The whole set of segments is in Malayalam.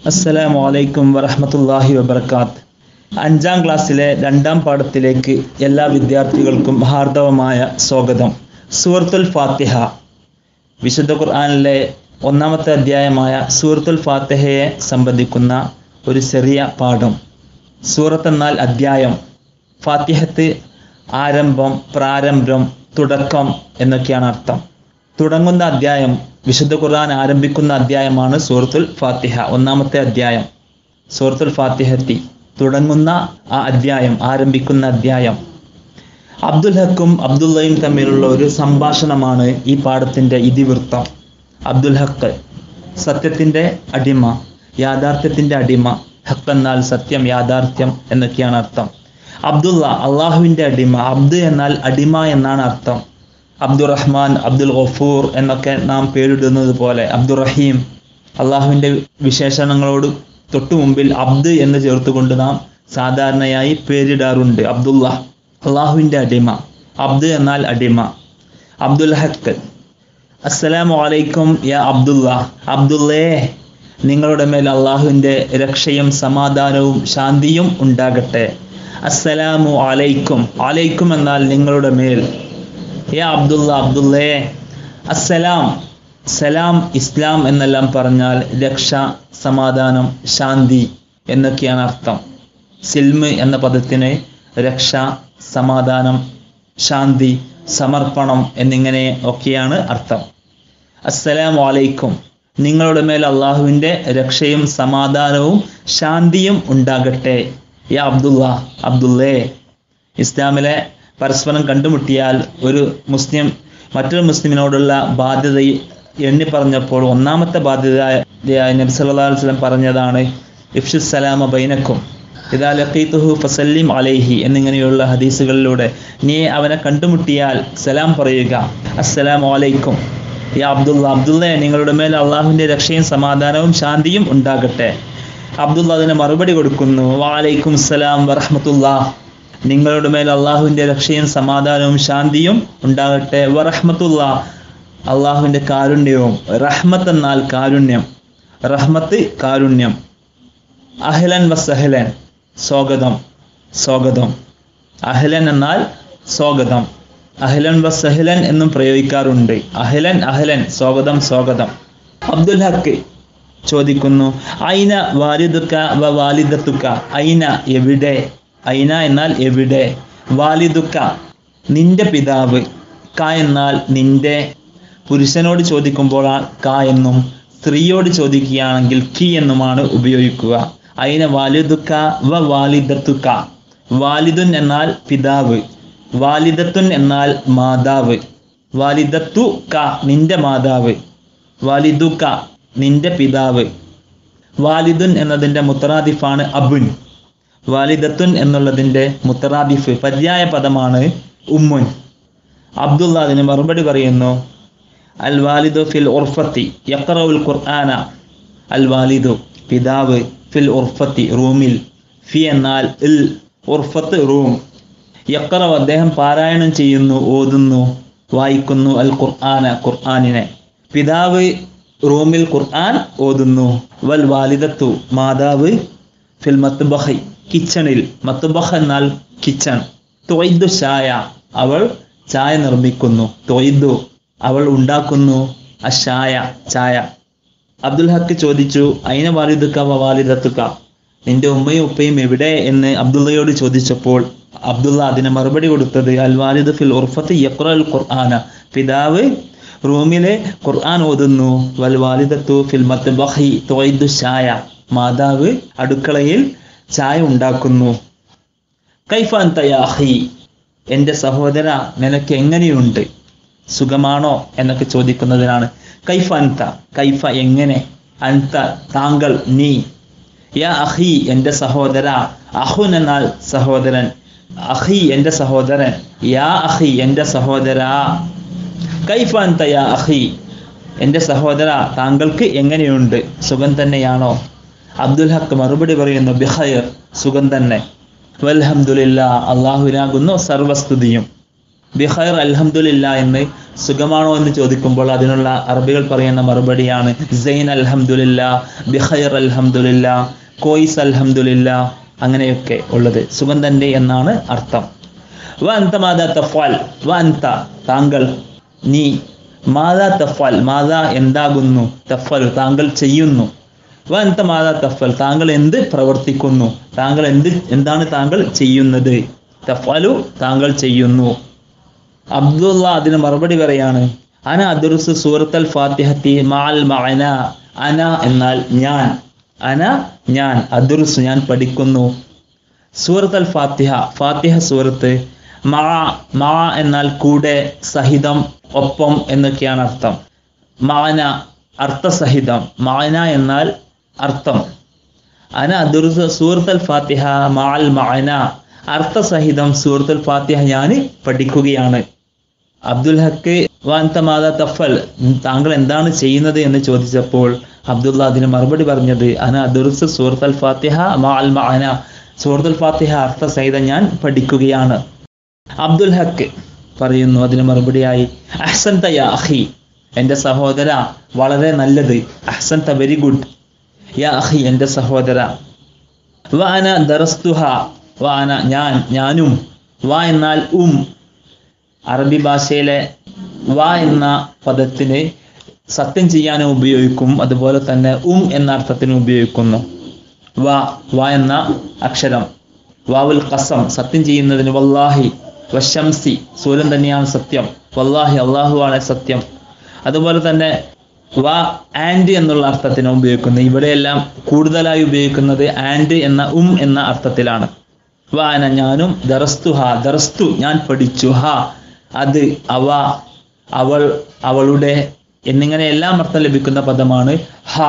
അസ്സലാമു അലൈക്കും വറഹ്മത്തുള്ളാഹി വബർക്കാത്ത് അഞ്ചാം ക്ലാസ്സിലെ രണ്ടാം പാഠത്തിലേക്ക് എല്ലാ വിദ്യാർത്ഥികൾക്കും ഹാർദവമായ സ്വാഗതം സൂറത്തുൽ ഫാത്തിഹ വിശുദ്ധ ഖുർആനിലെ ഒന്നാമത്തെ അധ്യായമായ സൂറത്തുൽ ഫാത്തിഹയെ സംബന്ധിക്കുന്ന ഒരു ചെറിയ പാഠം സൂറത്ത് എന്നാൽ അധ്യായം ഫാത്തിഹത്ത് ആരംഭം പ്രാരംഭം തുടക്കം എന്നൊക്കെയാണ് അർത്ഥം തുടങ്ങുന്ന അധ്യായം വിശുദ്ധ ഖുർആൻ ആരംഭിക്കുന്ന അധ്യായമാണ് സൂറത്തുൽ ഫാത്തിഹ ഒന്നാമത്തെ അധ്യായം സൂറത്തുൽ ഫാത്തിഹത്തി തുടങ്ങുന്ന ആ അധ്യായം ആരംഭിക്കുന്ന അധ്യായം അബ്ദുൽ ഹക്കും അബ്ദുള്ളയും തമ്മിലുള്ള ഒരു സംഭാഷണമാണ് ഈ പാഠത്തിന്റെ ഇതിവൃത്തം അബ്ദുൽ ഹക്ക് സത്യത്തിന്റെ അടിമ യാഥാർത്ഥ്യത്തിന്റെ അടിമ ഹക്ക് എന്നാൽ സത്യം യാഥാർത്ഥ്യം എന്നൊക്കെയാണ് അർത്ഥം അബ്ദുള്ള അള്ളാഹുവിന്റെ അടിമ അബ്ദു എന്നാൽ അടിമ എന്നാണ് അർത്ഥം അബ്ദുറഹ്മാൻ അബ്ദുൽ ഗഫൂർ എന്നൊക്കെ നാം പേരിടുന്നത് പോലെ അബ്ദുറഹീം അള്ളാഹുവിന്റെ വിശേഷണങ്ങളോട് തൊട്ടു മുമ്പിൽ അബ്ദ് എന്ന് ചേർത്തുകൊണ്ട് നാം സാധാരണയായി പേരിടാറുണ്ട് അബ്ദുള്ള അള്ളാഹുവിന്റെ അടിമ അബ്ദ് എന്നാൽ അടിമ അബ്ദുൽ ഹക്ക് അസ്സലാമു അലൈക്കും യാ അബ്ദുള്ള അബ്ദുള്ളേ നിങ്ങളുടെ മേൽ അള്ളാഹുവിന്റെ രക്ഷയും സമാധാനവും ശാന്തിയും ഉണ്ടാകട്ടെ അസ്സലാമു അലൈക്കും അലൈക്കും എന്നാൽ നിങ്ങളുടെ മേൽ യാ അബ്ദുള്ള അബ്ദുള്ളേ അസ്സലാം സലാം ഇസ്ലാം എന്നെല്ലാം പറഞ്ഞാൽ രക്ഷ സമാധാനം ശാന്തി എന്നൊക്കെയാണ് അർത്ഥം സിൽമ് എന്ന പദത്തിന് രക്ഷ സമാധാനം ശാന്തി സമർപ്പണം എന്നിങ്ങനെ ഒക്കെയാണ് അർത്ഥം അസ്സലാമു അലൈക്കും നിങ്ങളുടെ മേൽ അള്ളാഹുവിന്റെ രക്ഷയും സമാധാനവും ശാന്തിയും ഉണ്ടാകട്ടെ യാ അബ്ദുള്ള അബ്ദുള്ളേ ഇസ്ലാമിലെ പരസ്പരം കണ്ടുമുട്ടിയാൽ ഒരു മുസ്ലിം മറ്റൊരു മുസ്ലിമിനോടുള്ള ബാധ്യത എണ്ണി പറഞ്ഞപ്പോൾ ഒന്നാമത്തെ ബാധ്യതയായ നബി സല്ലല്ലാഹു അലൈഹി വസല്ലം പറഞ്ഞതാണ് ഇഫ്ഷു സലാമ ബൈനക്കും ഇതാ ലഖീതുഹു ഫസല്ലിം അലൈഹി എന്നിങ്ങനെയുള്ള ഹദീസുകളിലൂടെ നീ അവനെ കണ്ടുമുട്ടിയാൽ സലാം പറയുക അസ്സലാമു അലൈക്കും യാ അബ്ദുള്ള അബ്ദുള്ള നിങ്ങളുടെ മേൽ അള്ളാഹുവിന്റെ രക്ഷയും സമാധാനവും ശാന്തിയും ഉണ്ടാകട്ടെ അബ്ദുള്ള അതിന് മറുപടി കൊടുക്കുന്നു വാലൈക്കും സലാം വറഹമത്തുള്ള നിങ്ങളുടെ മേൽ അള്ളാഹുവിന്റെ രക്ഷയും സമാധാനവും ശാന്തിയും ഉണ്ടാകട്ടെ വറഹമത്തുള്ള അള്ളാഹുവിന്റെ കാരുണ്യവും റഹ്മത്ത് എന്നാൽ കാരുണ്യം റഹ്മത്ത് കാരുണ്യം അഹ്ലൻ വസഹലൻ സ്വാഗതം സ്വാഗതം അഹ്ലൻ എന്നാൽ സ്വാഗതം അഹ്ലൻ വസഹലൻ എന്നും പ്രയോഗിക്കാറുണ്ട് അഹ്ലൻ അഹ്ലൻ സ്വാഗതം സ്വാഗതം അബ്ദുൽ ഹക്ക് ചോദിക്കുന്നു ഐന വാലിദുക്ക വ വാലിദത്തുക്ക ഐന എവിടെ ഐന എന്നാൽ എവിടെ വാലിദുക്ക നിന്റെ പിതാവ് ക എന്നാൽ നിന്റെ പുരുഷനോട് ചോദിക്കുമ്പോൾ ക എന്നും സ്ത്രീയോട് ചോദിക്കുകയാണെങ്കിൽ കി എന്നുമാണ് ഉപയോഗിക്കുക അയിന വാലിദുക്ക വ വാലിദത്തുക്ക വാലിദുൻ എന്നാൽ പിതാവ് വാലിദത്തുൻ എന്നാൽ മാതാവ് വാലിദത്തു ക നിന്റെ മാതാവ് വാലിദുക്ക നിന്റെ പിതാവ് വാലിദുൻ എന്നതിൻ്റെ മുത്തറാദിഫാണ് അബുൻ വാലിദത്തുൻ എന്നുള്ളതിൻ്റെ മുത്തറാദിഫ് പര്യായ പദമാണ് ഉമ്മുൻ അബ്ദുള്ള അതിന് മറുപടി പറയുന്നു അൽ വാലിദു ഫിൽ ഉർഫത്തി യക്റഉൽ ഖുർആന അൽ വാലിദു പിതാവ് ഫിൽ ഉർഫത്തി റൂമിൽ ഫി എന്നാൽ ഇൽ ഉർഫത്ത് റൂം യക്റവ് അദ്ദേഹം പാരായണം ചെയ്യുന്നു ഓതുന്നു വായിക്കുന്നു അൽ ഖുർആന ഖുർആനിനെ പിതാവ് റൂമിൽ ഖുർആൻ ഓതുന്നു വൽ വാലിദത്തു മാതാവ് ഫിൽ മത്തുബഹി കിച്ചണിൽ മത്തുബഹ് എന്നാൽ കിച്ചൺ തൊയ്ദു ചായ അവൾ ചായ നിർമ്മിക്കുന്നു തൊയ്ദു അവൾ ഉണ്ടാക്കുന്നു അഷായ ചായ അബ്ദുൽ ഹക്ക് ചോദിച്ചു അയിന വാലിദുക്ക വ വാലിദത്തുക്ക നിന്റെ ഉമ്മയും ഉപ്പയും എവിടെ എന്ന് അബ്ദുള്ളയോട് ചോദിച്ചപ്പോൾ അബ്ദുള്ള അതിന് മറുപടി കൊടുത്തത് അൽ വാലിദ് ഫിൽ ഉർഫത്ത് യഖ്റൽ ഖുർആന പിതാവ് റൂമിലെ ഖുർആൻ ഓതുന്നു വൽ വാലിദത്തു ഫിൽ മത്ബഹി തൊയ്ദു ചായ മാതാവ് അടുക്കളയിൽ ചായ ഉണ്ടാക്കുന്നു കൈഫ അൻത യാ അഖി എൻ്റെ സഹോദര നിനക്ക് എങ്ങനെയുണ്ട് സുഖമാണോ എന്നൊക്കെ ചോദിക്കുന്നതിനാണ് കൈഫ അൻത കൈഫ എങ്ങനെ അൻത താങ്കൾ നീ യാ അഹി എൻ്റെ സഹോദര അഹുൻ എന്നാൽ സഹോദരൻ അഹി എൻ്റെ സഹോദരൻ യാ അഹി എൻ്റെ സഹോദര കൈഫ അൻത യാ അഹി എൻ്റെ സഹോദര താങ്കൾക്ക് എങ്ങനെയുണ്ട് സുഖം തന്നെയാണോ അബ്ദുൽ ഹക്ക് മറുപടി പറയുന്നു ബിഹയർ സുഖം തന്നെ വൽഹംദുലില്ല അള്ളാഹുവിനാകുന്നു സർവസ്തുതിയും ബിഖൈർ അൽഹംദുലില്ല എന്ന് സുഖമാണോ എന്ന് ചോദിക്കുമ്പോൾ അതിനുള്ള അറബികൾ പറയുന്ന മറുപടിയാണ് സൈൻ അൽഹംദുലില്ല ബിഖൈർ അൽഹംദുലില്ല കോയിസ് അൽഹംദുലില്ല അങ്ങനെയൊക്കെ ഉള്ളത് സുഖം തന്നെ എന്നാണ് അർത്ഥം വ അന്ത മാതാ തഫാൽ വ അന്ത താങ്കൾ നീ മാതാ തഫാൽ മാതാ എന്താകുന്നു തഫൽ താങ്കൾ ചെയ്യുന്നു വ അന്ത മാതാ തഫൽ താങ്കൾ എന്ത് പ്രവർത്തിക്കുന്നു താങ്കൾ എന്ത് എന്താണ് താങ്കൾ ചെയ്യുന്നത് തഫലു താങ്കൾ ചെയ്യുന്നു അബ്ദുള്ള അതിന് മറുപടി പറയാണ് അന അദുറുസ് സൂറത്തൽ ഫാത്തിഹത്തി മാൽ മഅന അന എന്നാൽ ഞാൻ അന ഞാൻ അദുറുസ് ഞാൻ പഠിക്കുന്നു സൂറത്ത് അൽ ഫാത്തിഹ ഫാത്തിഹ സൂറത്ത് മാ മാ എന്നാൽ കൂടെ സഹിതം ഒപ്പം എന്നൊക്കെയാണ് അർത്ഥം മാന അർത്ഥസഹിതം മാന എന്നാൽ അർത്ഥം അന അദുറുസ് സൂറത്ത് അൽ ഫാത്തിഹ മാൽ മാന അർത്ഥസഹിതം സൂറത്തുൽ ഫാത്തിഹ ഞാൻ പഠിക്കുകയാണ് അബ്ദുൽ ഹക്ക് വാൻത മാതാ തഫൽ താങ്കൾ എന്താണ് ചെയ്യുന്നത് എന്ന് ചോദിച്ചപ്പോൾ അബ്ദുള്ള അതിന് മറുപടി പറഞ്ഞത് അന അദുർസ് സൂറത്ത് അൽ ഫാത്തിഹ മാ അൽ മഅന സൂറത്തുൽ ഫാത്തിഹ അർത്ഥസഹിതം ഞാൻ പഠിക്കുകയാണ് അബ്ദുൽ ഹക്ക് പറയുന്നു അതിന് മറുപടിയായി അഹ്സൻത യാ അഹി എൻ്റെ സഹോദര വളരെ നല്ലത് അഹ്സൻത വെരി ഗുഡ് യാ അഹി എൻ്റെ സഹോദര വാന ദറസ്തുഹ വാന ഞാൻ ഞാനും വാ എന്നാൽ ഉം അറബി ഭാഷയിലെ വാ എന്ന പദത്തിന് സത്യം ചെയ്യാനും ഉപയോഗിക്കും അതുപോലെ തന്നെ ഉം എന്ന അർത്ഥത്തിന് ഉപയോഗിക്കുന്നു വാ വാ എന്ന അക്ഷരം വാവുൽ ഖസം സത്യം ചെയ്യുന്നതിന് വല്ലാഹി വശംസി സൂര്യൻ തന്നെയാണ് സത്യം വല്ലാഹി അള്ളാഹു ആണ് സത്യം അതുപോലെ തന്നെ വാ ആൻഡ് എന്നുള്ള അർത്ഥത്തിന് ഉപയോഗിക്കുന്നു ഇവിടെയെല്ലാം കൂടുതലായി ഉപയോഗിക്കുന്നത് ആൻഡ് എന്ന ഉം എന്ന അർത്ഥത്തിലാണ് വാന ഞാനും ദറസ്തു ഹ ദറസ്തു ഞാൻ പഠിച്ചു ഹ അത് അവ അവൾ അവളുടെ എന്നിങ്ങനെ എല്ലാം അർത്ഥം ലഭിക്കുന്ന പദമാണ് ഹ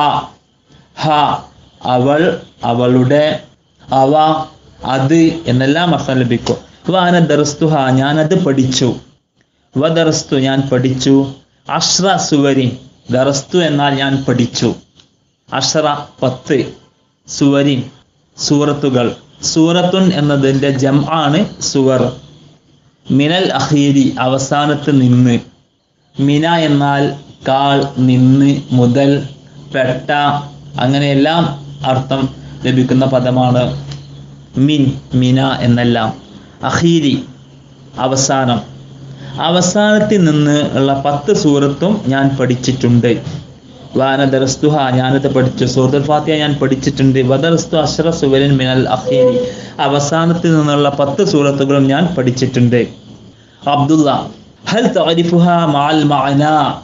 ഹ അവൾ അവളുടെ അവ അത് എന്നെല്ലാം അർത്ഥം ലഭിക്കും വാന ദറസ്തു ഹ ഞാനത് പഠിച്ചു വ ദറസ്തു ഞാൻ പഠിച്ചു അഷ്റ സുവരി ദറസ്തു എന്നാൽ ഞാൻ പഠിച്ചു അഷ്റ പത്ത് സുവരി സൂറത്തുകൾ സൂറത്തുൻ എന്നതിൻ്റെ ജം ആണ് സുവർ മിനൽ അഖീരി അവസാനത്ത് നിന്ന് മിന എന്നാൽ കാൾ നിന്ന് മുതൽ പെട്ട അങ്ങനെയെല്ലാം അർത്ഥം ലഭിക്കുന്ന പദമാണ് മിൻ മിന എന്നെല്ലാം അഖീരി അവസാനം അവസാനത്തിൽ നിന്ന് ഉള്ള പത്ത് സൂറത്തും ഞാൻ പഠിച്ചിട്ടുണ്ട് വാനദറസ്തുഹ ഞാനത് പഠിച്ചു സൂറത്തുൽ ഫാത്തിഹ ഞാൻ പഠിച്ചിട്ടുണ്ട് വദറസ്തു അഷ്റ സുവലിൻ മിനൽ അഖീരി അവസാനത്തിൽ നിന്നുള്ള പത്ത് സൂറത്തുകളും ഞാൻ പഠിച്ചിട്ടുണ്ട് അബ്ദുള്ള ഹൽ തഅരിഫുഹ മാൽ മഅന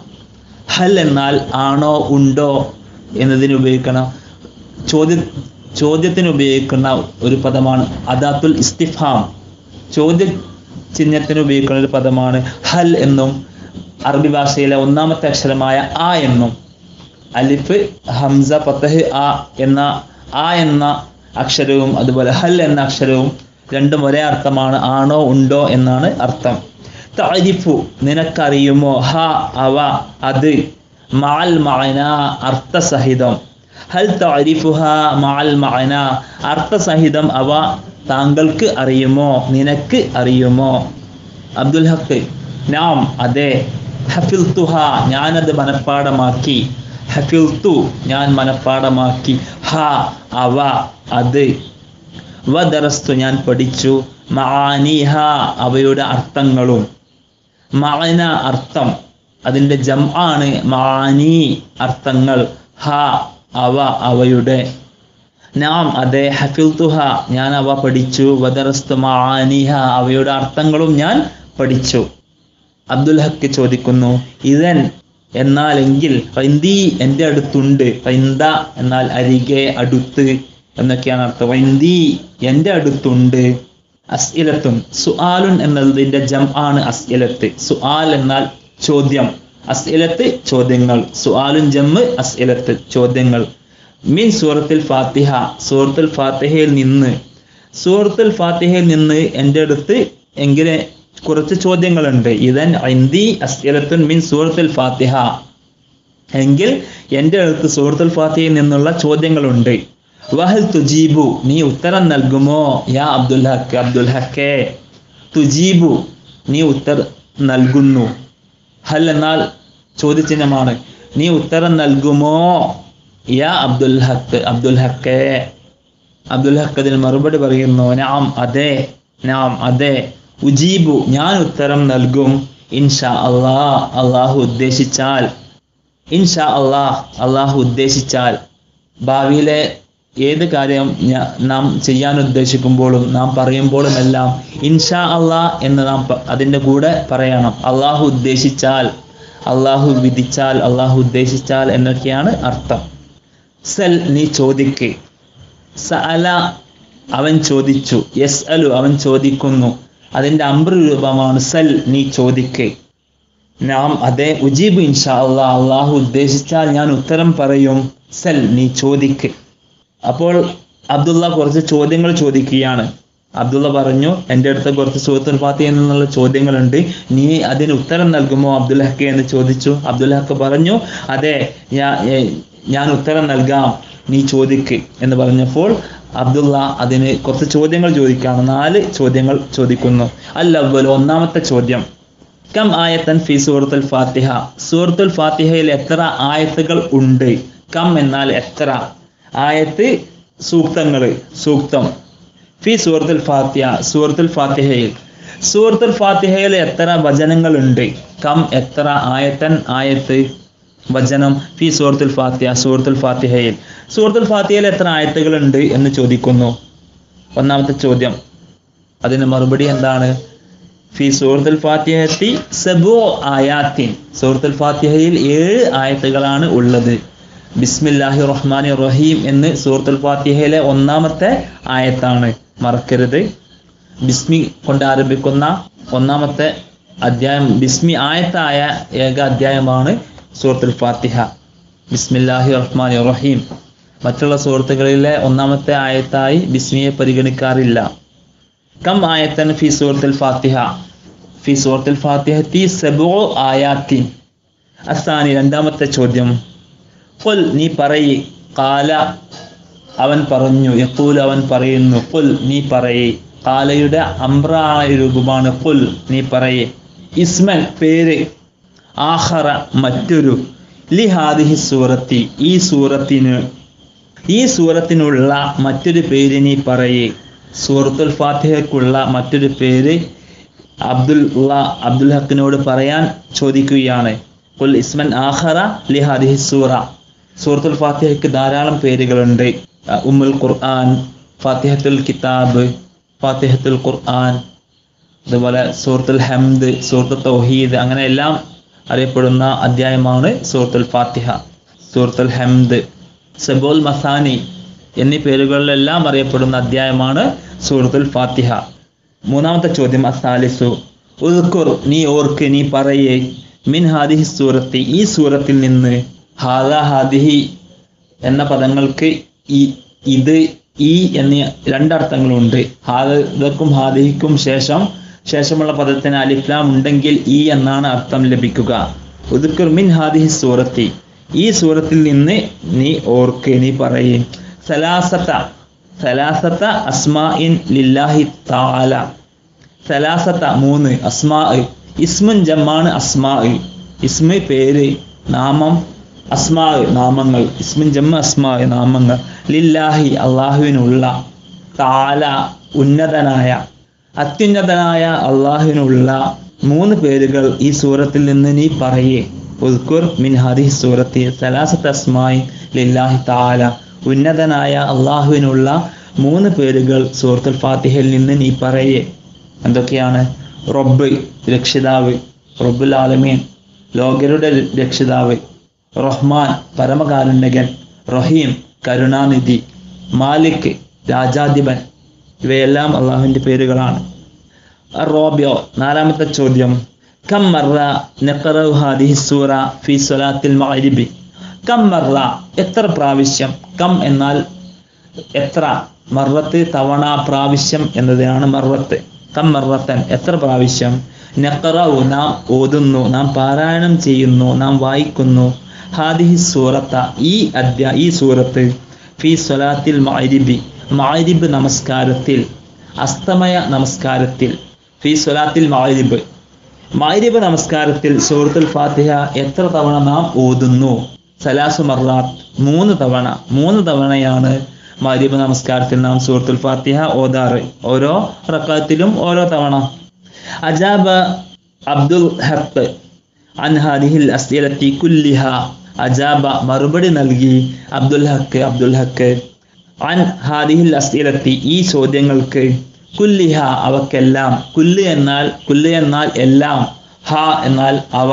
ഹൽ എന്നാൽ ആണോ ഉണ്ടോ എന്നതിന് ഉപയോഗിക്കണം ചോദ്യ ചോദ്യത്തിന് ഉപയോഗിക്കുന്ന ഒരു പദമാണ് അദാത്തുൽ ഇസ്തിഫാം ചോദ്യ ചിഹ്നത്തിന് ഉപയോഗിക്കുന്ന ഒരു പദമാണ് ഹൽ എന്നും അറബി ഭാഷയിലെ ഒന്നാമത്തെ അക്ഷരമായ ആ എന്നും അലിഫ് ഹംസ ഫത്തഹ് ആ എന്ന ആ എന്ന അക്ഷരവും അതുപോലെ ഹൽ എന്ന അക്ഷരവും രണ്ടും ഒരേ അർത്ഥമാണ് ആണോ ഉണ്ടോ എന്നാണ് അർത്ഥം തഅരിഫു നിനക്കറിയുമോ ഹ അവ അത് മാൽ മഅന അർത്ഥസഹിതം ഹൽ തഅരിഫുഹ മാൽ മഅന അർത്ഥസഹിതം അവ താങ്കൾക്ക് അറിയുമോ നിനക്ക് അറിയുമോ അബ്ദുൽ ഹക്ക് നാം അതെ ഹഫിൽത്തുഹ ഞാനത് മനഃപ്പാടമാക്കി ഹഫിൽത്തു ഞാൻ മനഃപ്പാടമാക്കി ഹ അവ അത് വദറസ്തു ഞാൻ പഠിച്ചു മആനിഹ അവയുടെ അർത്ഥങ്ങളും മഅന അർത്ഥം അതിൻ്റെ ജം ആണ് മാനി അർത്ഥങ്ങൾ ഹ അവ അവയുടെ നാം അതെ ഹഫിൽത്തുഹ ഞാൻ അവ പഠിച്ചു വദറസ്തു മആനിഹ അവയുടെ അർത്ഥങ്ങളും ഞാൻ പഠിച്ചു അബ്ദുൽ ഹക്ക് ചോദിക്കുന്നു ഇതൻ എന്നാലെങ്കിൽ ഫൈന്തി എൻ്റെ അടുത്തുണ്ട് ഫൈന്ത എന്നാൽ അരികെ അടുത്ത് എന്നൊക്കെയാണ് അർത്ഥം വൈന്തി എൻ്റെ അടുത്തുണ്ട് അസ്ഇലത്തുൻ സുആലുൻ എന്നതിൻ്റെ ജം ആണ് അസ്ഇലത്ത് സുആൽ എന്നാൽ ചോദ്യം അസ്ഇലത്ത് ചോദ്യങ്ങൾ സുആലുൻ ജമ്മ് അസ്ഇലത്ത് ചോദ്യങ്ങൾ മീൻ സൂറത്തിൽ ഫാത്തിഹ സൂറത്തുൽ ഫാത്തിഹയിൽ നിന്ന് സൂറത്തുൽ ഫാത്തിഹയിൽ നിന്ന് എൻ്റെ അടുത്ത് എങ്ങനെ കുറച്ച് ചോദ്യങ്ങളുണ്ട് ഇതൻ ഐന്തി അസ്ഇലത്തുൻ മീൻ സൂറത്തുൽ ഫാത്തിഹ എങ്കിൽ എൻ്റെ അടുത്ത് സൂറത്തുൽ ഫാത്തിഹയിൽ നിന്നുള്ള ചോദ്യങ്ങളുണ്ട് വഹൽ തുജീബു നീ ഉത്തരം നൽകുമോ യാ അബ്ദുൽ ഹക്ക് അബ്ദുൽ ഹക്കെ തുജീബു നീ ഉത്തരം നൽകുന്നു ഹൽ എന്നാൽ ചോദ്യചിഹ്നമാണ് നീ ഉത്തരം നൽകുമോ യാ അബ്ദുൽ ഹക്ക് അബ്ദുൽ ഹക്കേ അബ്ദുൽ ഹക്ക് അതിന് മറുപടി പറയുന്നു നാം അതെ നാം അതെ ഉജീബു ഞാൻ ഉത്തരം നൽകും ഇൻഷാ അള്ളാ അള്ളാഹു ഉദ്ദേശിച്ചാൽ ഇൻഷാ അള്ളാഹ് അള്ളാഹു ഉദ്ദേശിച്ചാൽ ഭാവിയിലെ ഏത് കാര്യം ഞാ- നാം ചെയ്യാൻ ഉദ്ദേശിക്കുമ്പോഴും നാം പറയുമ്പോഴും എല്ലാം ഇൻഷാ അള്ളാ എന്ന് നാം പ- അതിൻ്റെ കൂടെ പറയണം അള്ളാഹു ഉദ്ദേശിച്ചാൽ അള്ളാഹു വിധിച്ചാൽ അള്ളാഹു ഉദ്ദേശിച്ചാൽ എന്നൊക്കെയാണ് അർത്ഥം സൽ നീ ചോദിക്ക് സഅല അവൻ ചോദിച്ചു യസ് അലു അവൻ ചോദിക്കുന്നു അതിൻ്റെ അമ്പർ രൂപമാണ് സൽ നീ ചോദിക്ക് നാം അതെ ഉജീബ് ഇൻഷാ അള്ളാ അള്ളാഹു ഉദ്ദേശിച്ചാൽ ഞാൻ ഉത്തരം പറയും സൽ നീ ചോദിക്ക് അപ്പോൾ അബ്ദുള്ള കുറച്ച് ചോദ്യങ്ങൾ ചോദിക്കുകയാണ് അബ്ദുള്ള പറഞ്ഞു എൻ്റെ അടുത്ത് കുറച്ച് സൂത്തുൽ ഫാത്തി എന്നുള്ള ചോദ്യങ്ങളുണ്ട് നീ അതിന് ഉത്തരം നൽകുമോ അബ്ദുൽ ഹക്ക് എന്ന് ചോദിച്ചു അബ്ദുൽ ഹക്ക് പറഞ്ഞു അതെ ഞാൻ ഞാൻ ഉത്തരം നൽകാം നീ ചോദിക്ക് എന്ന് പറഞ്ഞപ്പോൾ അബ്ദുള്ള അതിന് കുറച്ച് ചോദ്യങ്ങൾ ചോദിക്കുകയാണ് നാല് ചോദ്യങ്ങൾ ചോദിക്കുന്നു അല്ലവൽ ഒന്നാമത്തെ ചോദ്യം കം ആയത്തൻ ഫി സൂറത്തുൽ ഫാത്തിഹ സൂറത്തുൽ ഫാത്തിഹയിൽ എത്ര ആയത്തുകൾ ഉണ്ട് കം എന്നാൽ എത്ര ആയത്ത് സൂക്തങ്ങൾ സൂക്തം ഫി സൂറത്തുൽ ഫാത്തിഹ സൂറത്തുൽ ഫാത്തിഹയിൽ സൂറത്തുൽ ഫാത്തിഹയിൽ എത്ര വചനങ്ങളുണ്ട് കം എത്ര ആയത്തൻ ആയത്ത് വചനം ഫി സൂറത്തുൽ ഫാത്തിഹ സൂറത്തുൽ ഫാത്തിഹയിൽ സൂറത്തുൽ ഫാത്തിഹയിൽ എത്ര ആയത്തുകളുണ്ട് എന്ന് ചോദിക്കുന്നു ഒന്നാമത്തെ ചോദ്യം അതിന് മറുപടി എന്താണ് ഫി സൂറത്തുൽ ഫാത്തിഹത്തി സബു ആയാത്തിൻ സൂറത്തുൽ ഫാത്തിഹയിൽ ഏഴ് ആയത്തുകളാണ് ഉള്ളത് ബിസ്മില്ലാഹി റഹ്മാനി റഹീം എന്ന് സൂറത്തുൽ ഫാത്തിഹയിലെ ഒന്നാമത്തെ ആയത്താണ് മറക്കരുത് ബിസ്മി കൊണ്ട് ആരംഭിക്കുന്ന ഒന്നാമത്തെ അധ്യായം ബിസ്മി ആയത്തായ ഏക അധ്യായമാണ് സൂറത്തുൽ ഫാത്തിഹ ബിസ്മില്ലാഹി റഹ്മാനി റഹീം മറ്റുള്ള സുഹൃത്തുക്കളിലെ ഒന്നാമത്തെ ആയത്തായി ബിസ്മിയെ പരിഗണിക്കാറില്ല കം ആയത്തൻ ഫി സൂറത്തുൽ ഫാത്തിഹ ഫി സൂറത്തുൽ ഫാത്തിഹത്തി സബു ആയാത്തിൻ അസാനി രണ്ടാമത്തെ ചോദ്യം ഖുൽ നീ പറയി കാല അവൻ പറഞ്ഞു യഖൂൽ അവൻ പറയുന്നു ഖുൽ നീ പറയി കാലയുടെ അമ്രായ രൂപമാണ് ഖുൽ നീ പറയി ഇസ്മൻ പേര് ആഹറ മറ്റൊരു ലി ഹാദിഹി സൂറത്തി ഈ സൂറത്തിന് ഈ സൂറത്തിനുള്ള മറ്റൊരു പേര് നീ പറയേ സൂറത്തുൽ ഫാത്തിഹയ്ക്കുള്ള മറ്റൊരു പേര് അബ്ദുൽ അബ്ദുൽ ഹക്കിനോട് പറയാൻ ചോദിക്കുകയാണ് കുൽ ഇസ്മൻ ആഹറ ലി ഹാദിഹി സൂറ സൂറത്തുൽ ഫാത്തിഹയ്ക്ക് ധാരാളം പേരുകളുണ്ട് അഹ് ഉമ്മുൽ ഖുർആൻ ഫാത്തിഹത്തുൽ കിതാബ് ഫാത്തിഹത്തുൽ ഖുർആൻ അതുപോലെ സൂറത്തുൽ ഹംദ് സൂറത്തുൽ തൗഹീദ് അങ്ങനെ എല്ലാം അറിയപ്പെടുന്ന അധ്യായമാണ് സൂറത്തുൽ ഫാത്തിഹ സൂറത്തുൽ ഹംദ് സബോൽ മസാനി എന്നീ പേരുകളിലെല്ലാം അറിയപ്പെടുന്ന അധ്യായമാണ് സൂറത്തുൽ ഫാത്തിഹ മൂന്നാമത്തെ ചോദ്യം അസാലിസു ഉദ്കുർ നീ ഓർക്ക് നീ പറയേ മിൻ ഹാദിഹി സൂറത്തി ഈ സൂറത്തിൽ നിന്ന് ഹാദ ഹാദിഹി എന്ന പദങ്ങൾക്ക് ഈ ഇത് ഈ എന്നീ രണ്ടർത്ഥങ്ങളുണ്ട് ഹാദക്കും ഹാദിഹിക്കും ശേഷം ശേഷമുള്ള പദത്തിന് അലിഫ്ലാം ഉണ്ടെങ്കിൽ ഈ എന്നാണ് അർത്ഥം ലഭിക്കുക ഉദ്കുർ മിൻ ഹാദിഹി സൂറത്തി ഈ സൂറത്തിൽ നിന്ന് നീ ഓർക്ക് നീ പറയേ സലാസത്ത സലാസത്ത അസ്മാഇൻ ലില്ലാഹി താല സലാസത്ത മൂന്ന് അസ്മാ ഇസ്മുൻ ജമ്മാണ് അസ്മാ ഇസ്മ പേര് നാമം അസ്മാ നാമങ്ങൾ ഇസ്മുൻ ജമ്മ അസ്മാ നാമങ്ങൾ ലില്ലാഹി അള്ളാഹുവിനുള്ള താല ഉന്നതനായ അത്യുന്നതനായ അള്ളാഹുവിനുള്ള മൂന്ന് പേരുകൾ ഈ സൂറത്തിൽ നിന്ന് നീ പറയേ ഉദ്കുർ മിൻ ഹദി സൂറത്തി സലാസത്ത് അസ്മായി ലില്ലാഹി താല ഉന്നതനായ അള്ളാഹുവിനുള്ള മൂന്ന് പേരുകൾ സൂറത്തുൽ ഫാത്തിഹയിൽ നിന്ന് നീ പറയേ എന്തൊക്കെയാണ് റബ്ബ് രക്ഷിതാവ് റബ്ബുൽ ആലമീൻ ലോകരുടെ രക്ഷിതാവ് റഹ്മാൻ പരമകാരുണ്യകൻ റഹീം കരുണാനിധി മാലിക് രാജാധിപൻ ഇവയെല്ലാം അള്ളാഹുവിൻ്റെ പേരുകളാണ് റോബിയോ നാലാമത്തെ ചോദ്യം കം മറ നഖറു ഹാദിഹി സൂറ ഫി സ്വലാത്തിൽ മഗ്രിബി കം മറ എത്ര പ്രാവശ്യം കം എന്നാൽ എത്ര മറത്ത് തവണ പ്രാവശ്യം എന്നതിനാണ് മറത്ത് കം മറത്തൻ എത്ര പ്രാവശ്യം നഖറു നാം ഓതുന്നു നാം പാരായണം ചെയ്യുന്നു നാം വായിക്കുന്നു ഹാദിഹി സൂറത്ത ഈ അധ്യാ ഈ സൂറത്ത് ഫി സ്വലാത്തിൽ മഗ്രിബി മഗ്രിബ് നമസ്കാരത്തിൽ അസ്തമയ നമസ്കാരത്തിൽ ഫി സ്വലാത്തിൽ മാരിബ് മാരിബ് നമസ്കാരത്തിൽ സൂറത്തുൽ ഫാത്തിഹ എത്ര തവണ നാം ഓതുന്നു സലാസു മറാത്ത് മൂന്ന് തവണ മൂന്ന് തവണയാണ് മാരിബ് നമസ്കാരത്തിൽ നാം സൂറത്തുൽ ഫാത്തിഹ ഓതാറ് ഓരോ റക്കാത്തിലും ഓരോ തവണ അജാബ അബ്ദുൽ ഹക്ക് അൻ ഹാദിഹിൽ അസ്ഇലത്തി കുല്ലിഹ അജാബ മറുപടി നൽകി അബ്ദുൽ ഹക്ക് അബ്ദുൽ ഹക്ക് അൻ ഹാദിഹിൽ അസ്ഇലത്തി ഈ ചോദ്യങ്ങൾക്ക് കുല്ലിഹ അവക്കെല്ലാം കുല്ല് എന്നാൽ കുല്ല് എന്നാൽ എല്ലാം ഹ എന്നാൽ അവ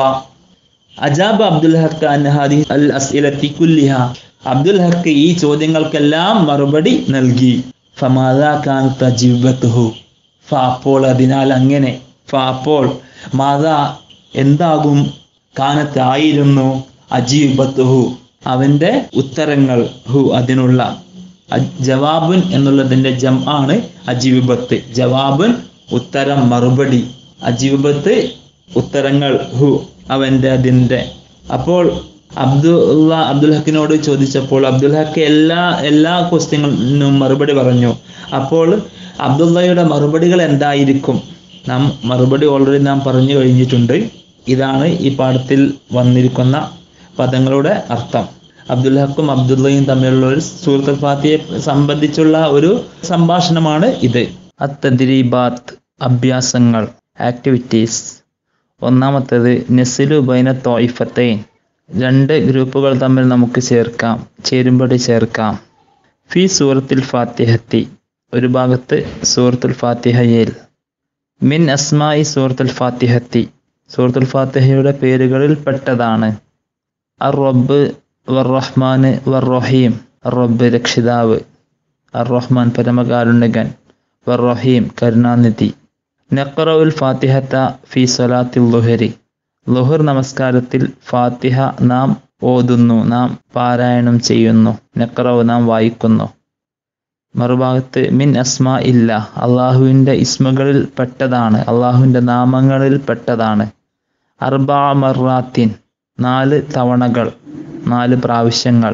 അജാബ് അബ്ദുൽ ഹക്ക് അൻ ഹാദി അൽ അസ്ഇലത്തി കുല്ലിഹ അബ്ദുൽ ഹക്ക് ഈ ചോദ്യങ്ങൾക്കെല്ലാം മറുപടി നൽകി ഫമാദാ കാൻ തജിബത്തുഹു ഫ അപ്പോൾ അതിനാൽ അങ്ങനെ ഫ അപ്പോൾ മാതാ എന്താകും കാനത്തായിരുന്നു അജീബത്തുഹു അവന്റെ ഉത്തരങ്ങൾ ഹു അതിനുള്ള അ- ജവാബുൻ എന്നുള്ളതിന്റെ ജം ആണ് അജീബത്ത് ജവാബുൻ ഉത്തരം മറുപടി അജീബത്ത് ഉത്തരങ്ങൾ ഹു അവന്റെ അതിന്റെ അപ്പോൾ അബ്ദുള്ള അബ്ദുൽ ഹക്കിനോട് ചോദിച്ചപ്പോൾ അബ്ദുൽ ഹക്ക് എല്ലാ എല്ലാ ക്വസ്റ്റ്യങ്ങളിനും മറുപടി പറഞ്ഞു അപ്പോൾ അബ്ദുള്ളയുടെ മറുപടികൾ എന്തായിരിക്കും നാം മറുപടി ഓൾറെഡി നാം പറഞ്ഞു കഴിഞ്ഞിട്ടുണ്ട് ഇതാണ് ഈ പാഠത്തിൽ വന്നിരിക്കുന്ന പദങ്ങളുടെ അർത്ഥം അബ്ദുൽ ഹക്കും അബ്ദുള്ളയും തമ്മിലുള്ള ഒരു സൂറത്തുൽ ഫാത്തിയെ സംബന്ധിച്ചുള്ള ഒരു സംഭാഷണമാണ് ഇത് അത്തദ്രീബാത്ത് അഭ്യാസങ്ങൾ ആക്ടിവിറ്റീസ് ഒന്നാമത്തേത് നെസിലു ബൈന തോയിഫത്തൈൻ രണ്ട് ഗ്രൂപ്പുകൾ തമ്മിൽ നമുക്ക് ചേർക്കാം ചേരുമ്പടി ചേർക്കാം ഫി സൂറത്തുൽ ഫാത്തിഹത്തി ഒരു ഭാഗത്ത് സൂറത്തുൽ ഫാത്തിഹയിൽ മിൻ അസ്മായി സൂറത്തുൽ ഫാത്തിഹത്തി സൂറത്തുൽ ഫാത്തിഹയുടെ പേരുകളിൽ പെട്ടതാണ് അർ റബ്ബ് വർ റഹ്മാന് വർ റഹീം അർ റബ്ബ് രക്ഷിതാവ് അർ റഹ്മാൻ പരമകാരുണ്യകൻ വർ റഹീം കരുണാനിധി നഖറഉൽ ഫാത്തിഹത്ത ഫി സ്വലാത്തിൽ ലുഹരി ലുഹർ നമസ്കാരത്തിൽ ഫാത്തിഹ നാം ഓതുന്നു നാം പാരായണം ചെയ്യുന്നു നഖറവ് നാം വായിക്കുന്നു മറുഭാഗത്ത് മിൻ അസ്മാ ഇല്ല അള്ളാഹുവിൻ്റെ ഇസ്മകളിൽ പെട്ടതാണ് അള്ളാഹുവിൻ്റെ നാമങ്ങളിൽ പെട്ടതാണ് അർബാ മറാത്തിൻ നാല് തവണകൾ നാല് പ്രാവശ്യങ്ങൾ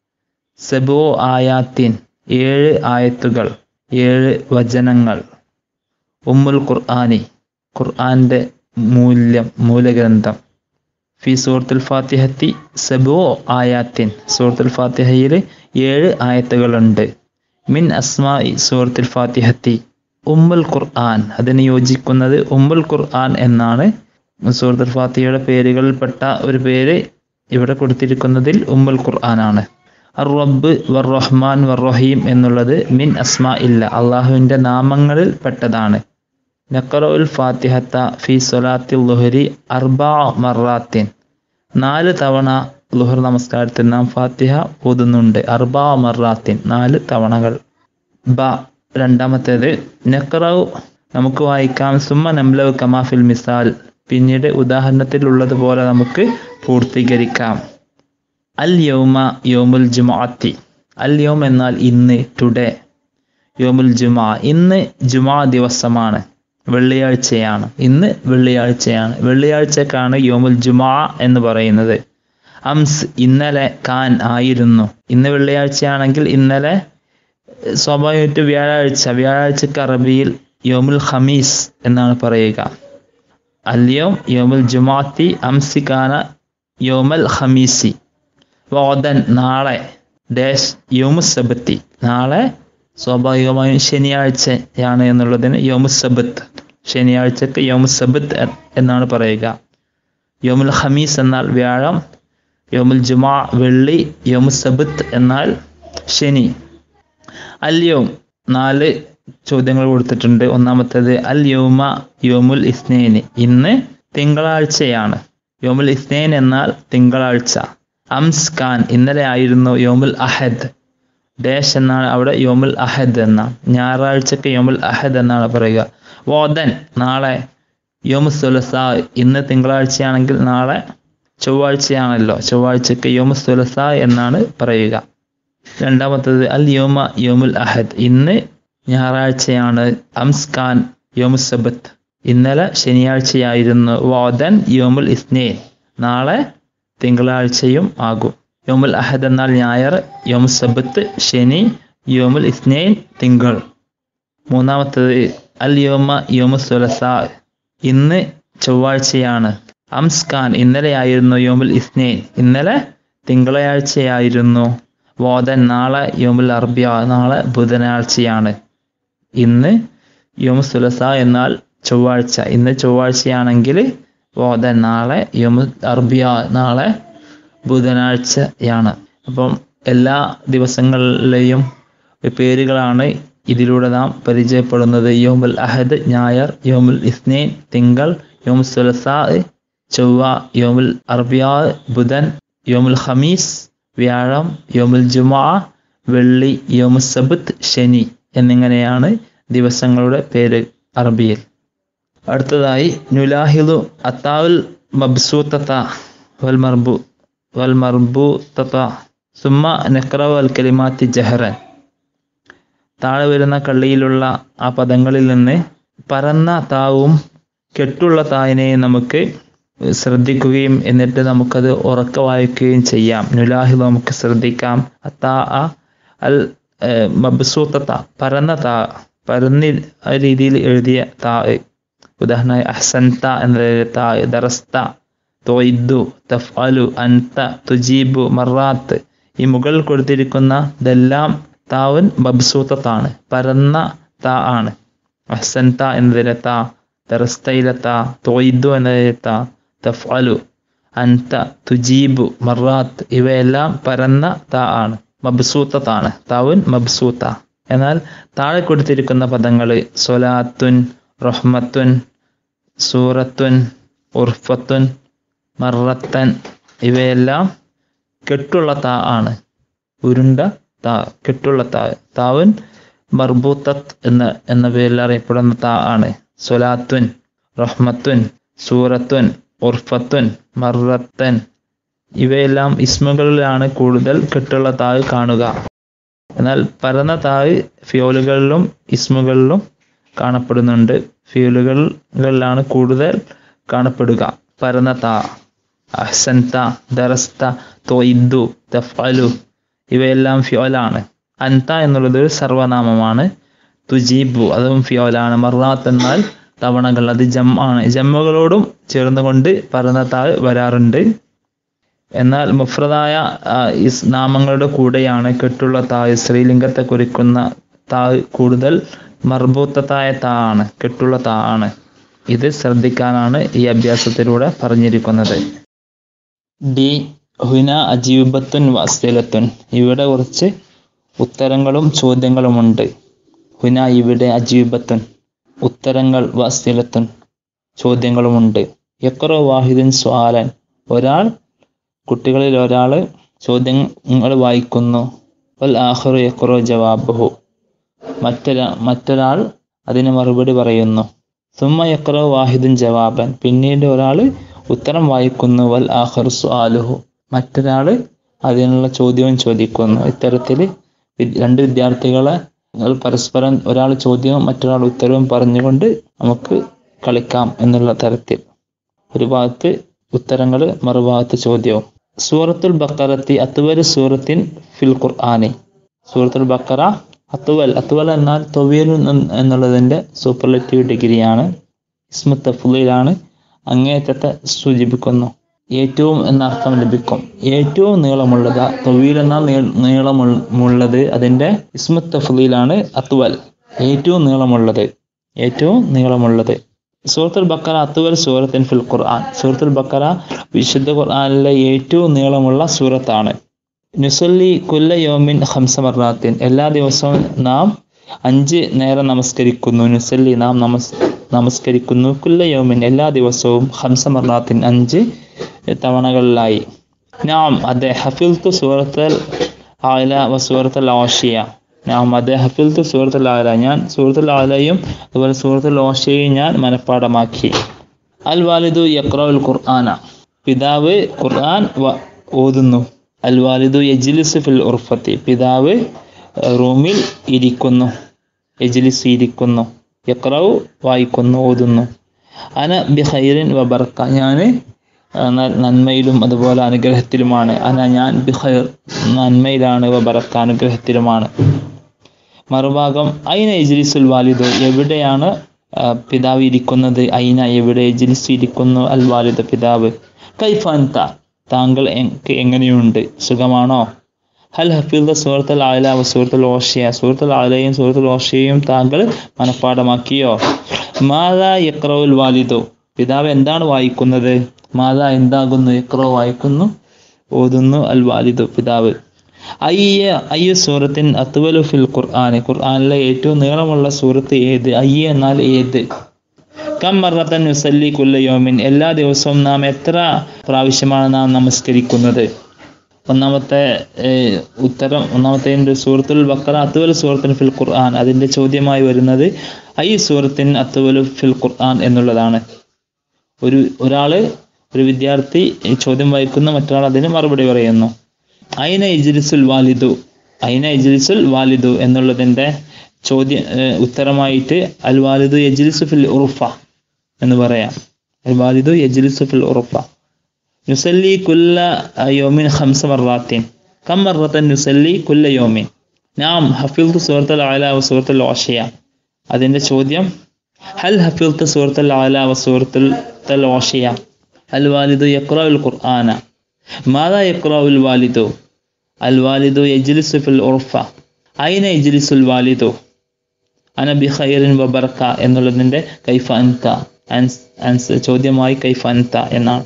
സെബോ ആയാത്തിൻ ഏഴ് ആയത്തുകൾ ഏഴ് വചനങ്ങൾ ഉമ്മുൽ ഖുർആാനി ഖുർആന്റെ മൂല്യം മൂലഗ്രന്ഥം ഫി സൂറത്തുൽ ഫാത്തിഹത്തി സെബോ ആയാത്തിൻ സൂറത്തുൽ ഫാത്തിഹയിൽ ഏഴ് ആയത്തുകളുണ്ട് മിൻ അസ്മായി സൂറത്തുൽ ഫാത്തിഹത്തി ഉമ്മുൽ ഖുർആൻ അതിന് യോജിക്കുന്നത് ഉമ്മുൽ ഖുർആൻ എന്നാണ് സൂറത്തുൽ ഫാത്തിഹയുടെ പേരുകളിൽപ്പെട്ട ഒരു പേര് ഇവിടെ കൊടുത്തിരിക്കുന്നതിൽ ഉമ്മുൽ ഖുർആൻ ആണ് അർ റബ്ബ് വർ റഹ്മാൻ വർ റഹീം എന്നുള്ളത് മിൻ അസ്മാ ഇല്ല അള്ളാഹുവിൻ്റെ നാമങ്ങളിൽ പെട്ടതാണ് നക്കറുൽ ഫാത്തിഹത്ത ഫി സൊലാത്തിൽ ലുഹരി അർബാ മറാത്തിൻ നാല് തവണ ലുഹർ നമസ്കാരത്തിൽ നാം ഫാത്തിഹ ഓതുന്നുണ്ട് അർബാ മറാത്തിൻ നാല് തവണകൾ ബ രണ്ടാമത്തേത് നക്കറവ് നമുക്ക് വായിക്കാം സുമ്മ നംലവ് കമാഫിൽ മിസാൽ പിന്നീട് ഉദാഹരണത്തിലുള്ളതുപോലെ നമുക്ക് പൂർത്തീകരിക്കാം അൽ യൗമ യോമുൽ ജുമാഅത്തി അൽ യോം എന്നാൽ ഇന്ന് ടുഡേ യോമുൽ ജുമാ ഇന്ന് ജുമാ ദിവസമാണ് വെള്ളിയാഴ്ചയാണ് ഇന്ന് വെള്ളിയാഴ്ചയാണ് വെള്ളിയാഴ്ചക്കാണ് യോമുൽ ജുമാ എന്ന് പറയുന്നത് അംസ് ഇന്നലെ കാൻ ആയിരുന്നു ഇന്ന് വെള്ളിയാഴ്ചയാണെങ്കിൽ ഇന്നലെ സ്വാഭാവികമായിട്ട് വ്യാഴാഴ്ച വ്യാഴാഴ്ചക്ക് അറബിയിൽ യോമുൽ ഖമീസ് എന്നാണ് പറയുക അല്യോം യോമുൽ ജുമാത്തി അംസിക്കാന യോമൽ ഖമീസി വോദൻ നാളെ ഡാഷ് യോമുസബത്തി നാളെ സ്വാഭാവികമായും ശനിയാഴ്ചയാണ് എന്നുള്ളതിന് യോമുസബത്ത് ശനിയാഴ്ചക്ക് യോമുസബത്ത് എന്നാണ് പറയുക യോമുൽ ഹമീസ് എന്നാൽ വ്യാഴം യോമുൽ ജുമാ വെള്ളി യോമുസബത്ത് എന്നാൽ ശനി അല്യോം നാല് ചോദ്യങ്ങൾ കൊടുത്തിട്ടുണ്ട് ഒന്നാമത്തേത് അൽ യോമ യോമുൽ ഇസ്നേന് ഇന്ന് തിങ്കളാഴ്ചയാണ് യോമുൽ ഇസ്നേൻ എന്നാൽ തിങ്കളാഴ്ച അംസ് ഖാൻ ഇന്നലെ ആയിരുന്നു യോമുൽ അഹദ് ഡേഷ് എന്നാണ് അവിടെ യോമുൽ അഹദ് എന്ന ഞായറാഴ്ചക്ക് യോമുൽ അഹദ് എന്നാണ് പറയുക വോദൻ നാളെ യോമു സുലസ ഇന്ന് തിങ്കളാഴ്ചയാണെങ്കിൽ നാളെ ചൊവ്വാഴ്ചയാണല്ലോ ചൊവ്വാഴ്ചക്ക് യോമു സുലസ എന്നാണ് പറയുക രണ്ടാമത്തത് അൽ യോമ യോമുൽ അഹദ് ഇന്ന് ഞായറാഴ്ചയാണ് അംസ് ഖാൻ യോമു സബത്ത് ഇന്നലെ ശനിയാഴ്ചയായിരുന്നു വാദൻ യോമുൽ ഇസ്നേൻ നാളെ തിങ്കളാഴ്ചയും ആകും യോമുൽ അഹദ് എന്നാൽ ഞായർ യോമുൽ സബത്ത് ശനി യോമുൽ ഇസ്നൈൻ തിങ്കൾ മൂന്നാമത്തത് അൽ യോമ യോമ സുലസ ഇന്ന് ചൊവ്വാഴ്ചയാണ് അംസ്കാൻ ഇന്നലെയായിരുന്നു യോമുൽ ഇസ്നൈൻ ഇന്നലെ തിങ്കളാഴ്ചയായിരുന്നു വോദൻ നാളെ യോമുൽ അർബിയ നാളെ ബുധനാഴ്ചയാണ് ഇന്ന് യോമു സുലസ എന്നാൽ ചൊവ്വാഴ്ച ഇന്ന് ചൊവ്വാഴ്ചയാണെങ്കിൽ വോദൻ നാളെ യോമു അർബിയ നാളെ ബുധനാഴ്ചയാണ് അപ്പം എല്ലാ ദിവസങ്ങളിലെയും പേരുകളാണ് ഇതിലൂടെ നാം പരിചയപ്പെടുന്നത് യോമുൽ അഹദ് ഞായർ യോമുൽ ഇസ്നൈൻ തിങ്കൾ യോമുൽ സുലസാ ചൊവ്വ യോമുൽ അർബിയ ബുധൻ യോമുൽ ഖമീസ് വ്യാഴം യോമുൽ ജുമാ വെള്ളി യോമുൽ സബത്ത് ശനി എന്നിങ്ങനെയാണ് ദിവസങ്ങളുടെ പേര് അറബിയിൽ അടുത്തതായി നുലാഹിദു അത്താവുൽ മബ്സൂത്തത വൽ മർബു വൽ മർബൂത്തത സുമ്മ നക്രവ് അൽ കലിമാത്തി ജഹറൻ താഴെ വരുന്ന കള്ളിയിലുള്ള ആ പദങ്ങളിൽ നിന്ന് പരന്ന താവും കെട്ടുള്ള തായിനെയും നമുക്ക് ശ്രദ്ധിക്കുകയും എന്നിട്ട് നമുക്കത് ഉറക്ക വായിക്കുകയും ചെയ്യാം നുലാഹിദ് നമുക്ക് ശ്രദ്ധിക്കാം അത്താ അൽ മബ്സൂത്ത പരന്ന താ പരന്ന രീതിയിൽ എഴുതിയ താ ഉദാഹരണമായി അഹ്സൻത എന്ന താ ദറസ്ത തൊയ്ദു തഫ്അലു അൻത തുജീബു മറാത്ത് ഈ മുകളിൽ കൊടുത്തിരിക്കുന്ന ഇതെല്ലാം താവൻ മബ്സൂത്താണ് പരന്ന താ ആണ് അഹ്സൻത എന്നതിലെ താ ദറസ്തയിലെ താ തൊയ്ദു എന്നതിലെ താ തഫ്അലു അൻത തുജീബു മറാത്ത് ഇവയെല്ലാം പരന്ന താ ആണ് മബ്സൂത്താണ് താവുൻ മബ്സൂത്ത എന്നാൽ താഴെ കൊടുത്തിരിക്കുന്ന പദങ്ങൾ സൊലാത്തുൻ റഹ്മത്തുൻ സൂറത്തുൻ ഉർഫത്തുൻ മറത്തൻ ഇവയെല്ലാം കെട്ടുള്ള താ ആണ് ഉരുണ്ട താ കെട്ടുള്ള താ താവുൻ മർബൂത്തത്ത് എന്ന എന്ന പേരിൽ അറിയപ്പെടുന്ന താ ആണ് സൊലാത്തുൻ റഹ്മത്തുൻ സൂറത്തുൻ ഉർഫത്തുൻ മറത്തൻ ഇവയെല്ലാം ഇസ്മുകളിലാണ് കൂടുതൽ കെട്ടുള്ള താഴ് കാണുക എന്നാൽ പരന്ന താഴ് ഫ്യോലുകളിലും ഇസ്മുകളിലും കാണപ്പെടുന്നുണ്ട് ഫ്യൂലുകളിലാണ് കൂടുതൽ കാണപ്പെടുക പരന്ന താ അഹ്സൻത ദറസ്ത തൊയ്ദു തഫലു ഇവയെല്ലാം ഫ്യോലാണ് അൻത എന്നുള്ളത് ഒരു സർവനാമമാണ് തുജീബു അതും ഫ്യോലാണ് മറാത്ത് എന്നാൽ തവണകൾ അത് ജം ആണ് ജമ്മുകളോടും ചേർന്നുകൊണ്ട് പരന്ന താഴ് വരാറുണ്ട് എന്നാൽ മുഫ്രദായ ഇസ് നാമങ്ങളുടെ കൂടെയാണ് കെട്ടുള്ള താഴ് സ്ത്രീലിംഗത്തെ കുറിക്കുന്ന താഴ് കൂടുതൽ മർബൂത്തത്തായ താ ആണ് കെട്ടുള്ള താ ആണ് ഇത് ശ്രദ്ധിക്കാനാണ് ഈ അഭ്യാസത്തിലൂടെ പറഞ്ഞിരിക്കുന്നത് ഡി ഹുന അജീബത്തുൻ വസ്തിലത്തുൻ ഇവിടെ കുറച്ച് ഉത്തരങ്ങളും ചോദ്യങ്ങളുമുണ്ട് ഹുന ഇവിടെ അജീബത്തുൻ ഉത്തരങ്ങൾ വസ്തിലത്തുൻ ചോദ്യങ്ങളുമുണ്ട് യക്രോ വാഹിദുൻ സ്വാലൻ ഒരാൾ കുട്ടികളിൽ ഒരാൾ ചോദ്യങ്ങൾ വായിക്കുന്നു വൽ ആഹ്റു യക്രോ ജവാബുഹു മറ്റൊരാ മറ്റൊരാൾ അതിന് മറുപടി പറയുന്നു സുമ്മ യക്രോ വാഹിദുൻ ജവാബൻ പിന്നീട് ഒരാൾ ഉത്തരം വായിക്കുന്നു വൽ ആഹ്റു സ്വാലുഹു മറ്റൊരാൾ അതിനുള്ള ചോദ്യവും ചോദിക്കുന്നു ഇത്തരത്തിൽ രണ്ട് വിദ്യാർത്ഥികളെ പരസ്പരം ഒരാൾ ചോദ്യവും മറ്റൊരാൾ ഉത്തരവും പറഞ്ഞുകൊണ്ട് നമുക്ക് കളിക്കാം എന്നുള്ള തരത്തിൽ ഒരു ഭാഗത്ത് ഉത്തരങ്ങൾ മറുഭാഗത്ത് ചോദ്യവും സൂറത്തുൽ ബക്കറത്തി അത്തുവൽ സൂറത്തിൻ ഫിൽ ഖുർആാനി സൂറത്തുൽ ബക്കറ അത്തുവൽ അത്തുവൽ എന്നാൽ തൊവീൽ എന്നുള്ളതിൻ്റെ സൂപ്പർലെറ്റീവ് ഡിഗ്രിയാണ് ഇസ്മു തഫ്ലീലാണ് അങ്ങേയറ്റത്തെ സൂചിപ്പിക്കുന്നു ഏറ്റവും എന്ന അർത്ഥം ലഭിക്കും ഏറ്റവും നീളമുള്ളത് തൊവീൽ എന്നാൽ നീളമുള്ളത് അതിൻ്റെ ഇസ്മു തഫ്ലീലാണ് അത്തുവൽ ഏറ്റവും നീളമുള്ളത് ഏറ്റവും നീളമുള്ളത് സൂറത്തുൽ ബക്കറ അത്തുവൽ സൂറത്തിൻ ഫിൽ ഖുർആൻ സൂറത്തുൽ ബക്കറ വിശുദ്ധ ഖുർആനിലെ ഏറ്റവും നീളമുള്ള സൂറത്താണ് നുസല്ലി കുല്ല യോമിൻ ഹംസമറാത്തിൻ എല്ലാ ദിവസവും നാം അഞ്ച് നേരം നമസ്കരിക്കുന്നു നുസല്ലി നാം നമസ് നമസ്കരിക്കുന്നു കുല്ല യോമിൻ എല്ലാ ദിവസവും ഹംസമറാത്തിൻ അഞ്ച് തവണകളിലായി നാം അതെ ഹഫിൽത്തു സൂറത്തൽ ആല വ സൂറത്തൽ ആഷിയ നാം അതെ ഹഫിൽത്തു സൂറത്തുൽ ആല ഞാൻ സൂറത്തുൽ ആലയും അതുപോലെ സൂറത്തുൽ ഓഷയും ഞാൻ മനഃപ്പാടമാക്കി അൽ വാലിദു യക്രഉൽ ഖുർആന പിതാവ് ഖുർആൻ ഓതുന്നു അൽ വാലിദു യജ്ലിസ് ഫിൽ ഉർഫത്തി പിതാവ് റൂമിൽ ഇരിക്കുന്നു യജ്ലിസ് ഇരിക്കുന്നു യക്രവ് വായിക്കുന്നു ഓതുന്നു അന ബി ഖൈറിൻ വബർക്ക ഞാൻ നന്മയിലും അതുപോലെ അനുഗ്രഹത്തിലുമാണ് അന ഞാൻ ബി ഖൈർ നന്മയിലാണ് വബറക്ക അനുഗ്രഹത്തിലുമാണ് മറുഭാഗം ഐന ഇജ്ലിസുൽ വാലിദു എവിടെയാണ് ആ, പിതാവ് ഇരിക്കുന്നത് ഐന എവിടെ ഇജ്ലിസ് ഇരിക്കുന്നു അൽ വാലിദ് പിതാവ് കൈഫാൻത താങ്കൾ എ- എങ്ങനെയുണ്ട് സുഖമാണോ ഹൽ ഹഫീദ് സൂറത്തുൽ ആല സൂറത്തുൽ ഓഷിയ സൂറത്തുൽ ആലയും സൂറത്തുൽ ഓഷിയയും താങ്കൾ മനഃപ്പാടമാക്കിയോ മാതാ യക്രവുൽ വാലിദു പിതാവ് എന്താണ് വായിക്കുന്നത് മാതാ എന്താകുന്നു യക്രോ വായിക്കുന്നു ഓതുന്നു അൽ വാലിദു പിതാവ് അയ്യ അയ്യ സൂറത്തിൻ അത്വലു ഫിൽ ഖുർആൻ ഖുർആനിലെ ഏറ്റവും നീളമുള്ള സൂറത്ത് ഏത് അയ്യ എന്നാൽ ഏത് കം മറത്തൻ നുസല്ലി കുല്ല യോമിൻ എല്ലാ ദിവസവും നാം എത്ര പ്രാവശ്യമാണ് നാം നമസ്കരിക്കുന്നത് ഒന്നാമത്തെ ഏഹ്, ഉത്തരം ഒന്നാമത്തെ സൂറത്തുൽ ബക്കറ അത്തുവൽ സൂറത്തിൻ ഫിൽ ഖുർആൻ അതിന്റെ ചോദ്യമായി വരുന്നത് ഐ സൂറത്തിൻ അത്തുവലു ഫിൽ ഖുർആൻ എന്നുള്ളതാണ് ഒരു ഒരാള് ഒരു വിദ്യാർത്ഥി ഈ ചോദ്യം വായിക്കുന്ന മറ്റൊരാൾ അതിന് മറുപടി പറയുന്നു ഐന ഇജ്ലിസുൽ വാലിദു ഐന ഇജ്ലിസുൽ വാലിദു എന്നുള്ളതിന്റെ ചോദ്യ ഏഹ്, ഉത്തരമായിട്ട് അൽ വാലിദു യജ്ലിസു ഫിൽ ഉറുഫ എന്ന് പറയാം അൽ വാലിദു യജ്ലിസു ഫിൽ ഉറുഫ നുസല്ലി കുല്ല യോമിൻ ഖംസ മറാത്തിൻ കം മറത്തൻ നുസല്ലി കുല്ല യോമിൻ നാം ഹഫീദ് സൂറത്തുൽ ആല വ സൂറത്തുൽ ഓഷയ അതിന്റെ ചോദ്യം ഹൽ ഹഫീദ് സൂറത്തുൽ ആല വ സൂറത്തുൽ ഓഷയ അൽ വാലിദു യഖ്റഉൽ ഖുർആന മാതാ യഖ്റഉൽ വാലിദു അൽ വാലിദു യജ്ലിസു ഫിൽ ഉർഫ ഐന യജ്ലിസുൽ വാലിദു അന ബി ഖൈറിൻ വ ബർക്ക എന്നുള്ളതിന്റെ കൈഫ അൻത ആൻസ് ആൻസ് ചോദ്യമായി കൈഫ അൻത എന്നാണ്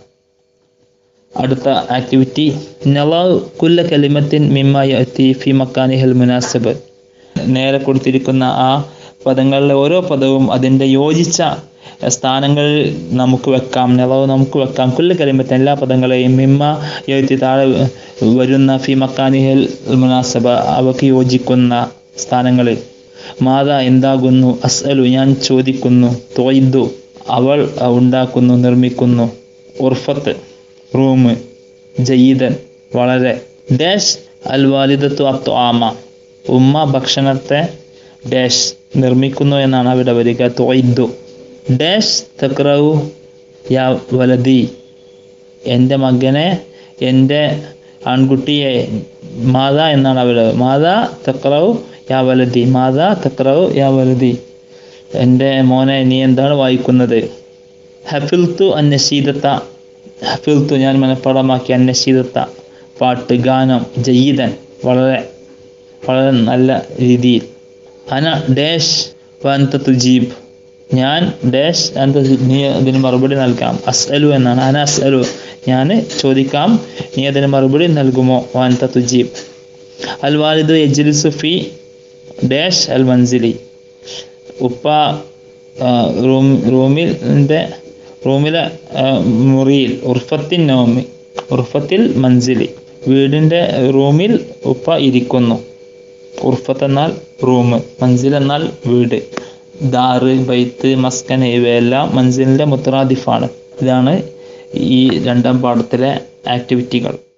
അടുത്ത ആക്ടിവിറ്റി നവാവ് കുല്ല കലിമത്തിൻ മിമ്മ യഅതി ഫി മക്കാനിഹൽ മുനാസിബ് നേരെ കൊടുത്തിരിക്കുന്ന ആ പദങ്ങളിലെ ഓരോ പദവും അതിൻ്റെ യോജിച്ച സ്ഥാനങ്ങളിൽ നമുക്ക് വെക്കാം നവാവ് നമുക്ക് വെക്കാം കുല്ല കലിമത്തിൻ എല്ലാ പദങ്ങളെയും മിമ്മ യഅതി താഴെ വരുന്ന ഫി മക്കാനിഹൽ മുനാസബ അവക്ക് യോജിക്കുന്ന സ്ഥാനങ്ങളിൽ മാതാ എന്താകുന്നു അസ്അലു ഞാൻ ചോദിക്കുന്നു തൊയ്തു അവൾ ഉണ്ടാക്കുന്നു നിർമ്മിക്കുന്നു ഉർഫത്ത് റൂം ജയ്യിദൻ വളരെ ഡാഷ് അൽ വാലിദത്തു അത്തു ആമ ഉമ്മ ഭക്ഷണത്തെ ഡാഷ് നിർമ്മിക്കുന്നു എന്നാണ് അവിടെ വരിക തൊയ്തു ഡാഷ് തക്രവു യാ വലതി എൻ്റെ മകനെ എൻ്റെ ആൺകുട്ടിയെ മാതാ എന്നാണ് അവിടെ മാതാ തക്രവു യാ വലതി മാതാ തക്രവു യാ വലതി എൻ്റെ മോനെ നീ എന്താണ് വായിക്കുന്നത് ഹഫിൽത്തു അന്നശീദത്ത ഹഫിൽത്തു ഞാൻ മനഃപ്പാടമാക്കിയ അന്നശീദത്ത പാട്ട് ഗാനം ജയ്യിദൻ വളരെ വളരെ നല്ല രീതിയിൽ അന ഡാഷ് വൻത തുജീബ് ഞാൻ ഡാഷ് അന്ത നീ അതിന് മറുപടി നൽകാം അസ്അലു എന്നാണ് അന അസ്അലു ഞാൻ ചോദിക്കാം നീ അതിന് മറുപടി നൽകുമോ വൻത തുജീബ് അൽ വാലിദു യജ്ലിസു ഫി ഡാഷ് അൽ മൻസിലി ഉപ്പ ആ, റൂം റൂമിൻ്റെ റൂമിലെ ആ, മുറിയിൽ ഉർഫത്തിൻ നോമി ഉർഫത്തിൽ മൻസിലി വീടിൻ്റെ റൂമിൽ ഉപ്പ ഇരിക്കുന്നു ഉർഫത്ത് എന്നാൽ റൂം മൻസിൽ എന്നാൽ വീട് ദാറ് ബൈത്ത് മസ്കൻ ഇവയെല്ലാം മൻസിലിൻ്റെ മുത്തറാദിഫാണ് ഇതാണ് ഈ രണ്ടാം പാഠത്തിലെ ആക്ടിവിറ്റികൾ